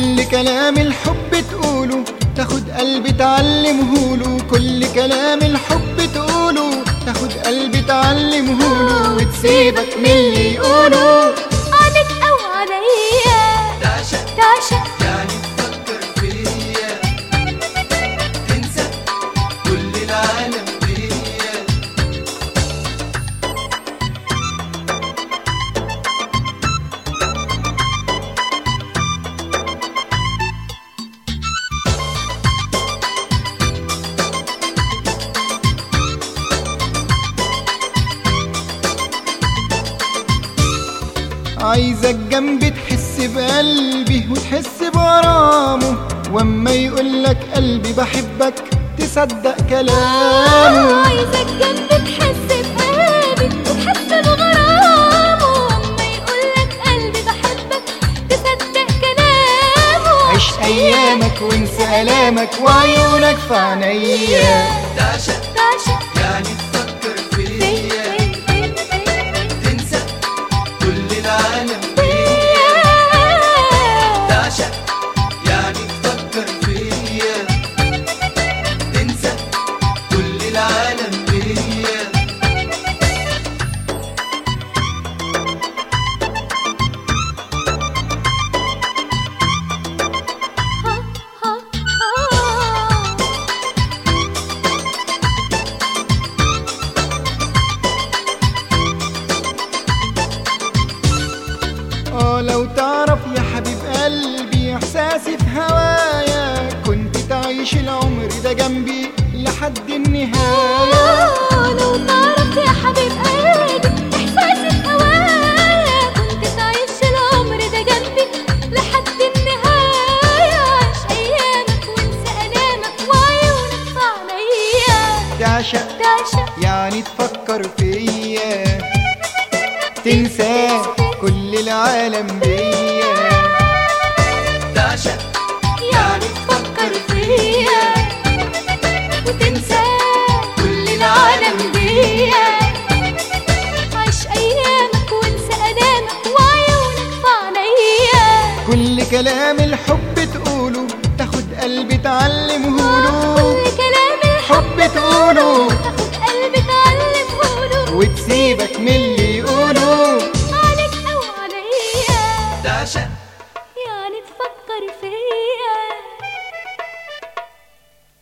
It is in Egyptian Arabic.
كل كلام الحب تقوله تاخد قلبي تعلمهوله كل كلام الحب تقوله تاخد قلبي تعلمهوله وتسيبك من اللي يقوله عليك او عليا تعشق تعشق يعني تفكر فيا تنسى كل العالم فيا عايزك جنبي تحس بقلبي وتحس بغرامه واما يقولك قلبي بحبك تصدق كلامه عايزك جنبي تحس بقلبي وتحس بغرامه اما يقولك قلبي بحبك تصدق كلامه عيش ايامك وانسى الامك وعيونك في عينيا تعشق تعشق يعني تفكر فيا تنسى كل العالم فيا تعشق يعني تفكر فيا تنسى كل العالم فيا اه لو تعرف يا حبيب قلبي احساسي في هوايا كنت تعيش العمر ده جنبي لحد النهايه لو تعرف يا حبيب قلبي احساسي في هوايا كنت تعيش العمر ده جنبي لحد النهايه عيش ايامك وانسى الامك وعيونك في عينيا تعشق تعشق يعني تفكر فيا تنسى كل العالم بيا تعشق يعني تفكر فيا وتنسى كل العالم بيا عيش ايامك وانسى الامك وعيونك في عينيا كل كلام الحب تقوله تاخد قلبي تعلمهوله كل كلام حب تقوله